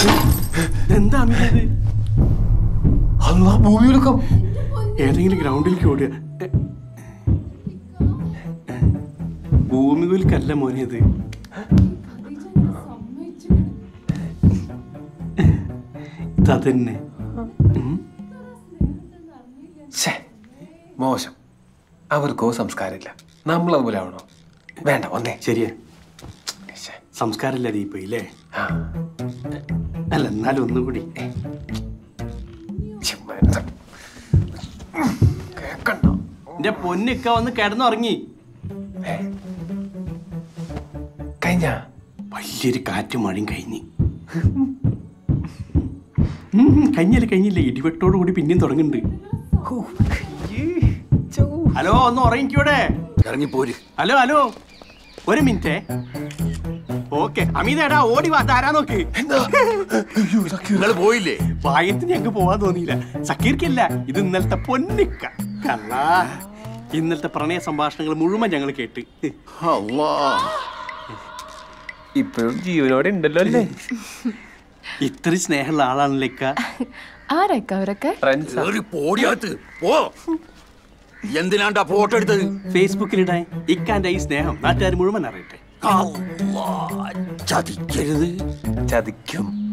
എന്താ അമിതത് അല്ല ഭൂമിയിലൊക്കെ ഏതെങ്കിലും ഗ്രൗണ്ടിലേക്ക് ഓടുക എ, എ, ഭൂമി കുലുക്കല്ല മോനെ ഇത് ഇതന്നെ ശ്ശേ, മോശം അവർക്കോ സംസ്കാരമില്ല നമ്മൾ അതുപോലെ ആവണോ വേണ്ട വന്നേ ശരിയാ ശ്ശേ. സംസ്കാരമില്ല ദീപ ഇല്ലേ ആ, അല്ല എന്നാലും ഒന്നുകൂടി ശ്ശേ, വേണ്ട. കേക്കണ്ട എന്റെ പൊന്നിക്ക വന്ന് കിടന്നുറങ്ങി കഴിഞ്ഞ വലിയൊരു കാറ്റും മഴയും കഴിഞ്ഞ് ഉം, കഴിഞ്ഞില്ല കഴിഞ്ഞില്ല ഇടിവെട്ടോട് കൂടി പിന്നെയും തുടങ്ങുന്നുണ്ട് ഹലോ ഒന്ന് ഉറങ്ങിക്കൂടെ ഇറങ്ങിപ്പോര് ഹലോ ഹലോ ഒരു മിനിറ്റ് ഓക്കെ അമിതേടാ ഓടി വാ താരാ നോക്ക് നിങ്ങൾ പോയില്ലേ വായത്തിന് ഞങ്ങക്ക് പോവാൻ തോന്നിയില്ല സക്കീർക്കല്ല ഇത് ഇന്നലത്തെ പൊന്നിക്ക കള്ളാ ഇന്നലത്തെ പ്രണയ സംഭാഷണങ്ങൾ മുഴുവൻ ഞങ്ങൾ കേട്ട് അല്ലാ ഇപ്പോഴും ജീവനോടെ ഉണ്ടല്ലോ അല്ലേ ഇത്രയും സ്നേഹമുള്ള ആളാണല്ലേക്ക ആരൊക്കെ അവരൊക്കെ ഫ്രണ്ട്സ് കേറി പോടിയാത്ത് പോ എന്തിനാണ്ടാ ഫോട്ടോ എടുത്തത് ഫേസ്ബുക്കിലിടാൻ ഇക്കാന്റെ ഈ സ്നേഹം നാട്ടുകാർ മുഴുവൻ അറിയട്ടെ അല്ലാ, ചതിക്കരുത് ചതിക്കും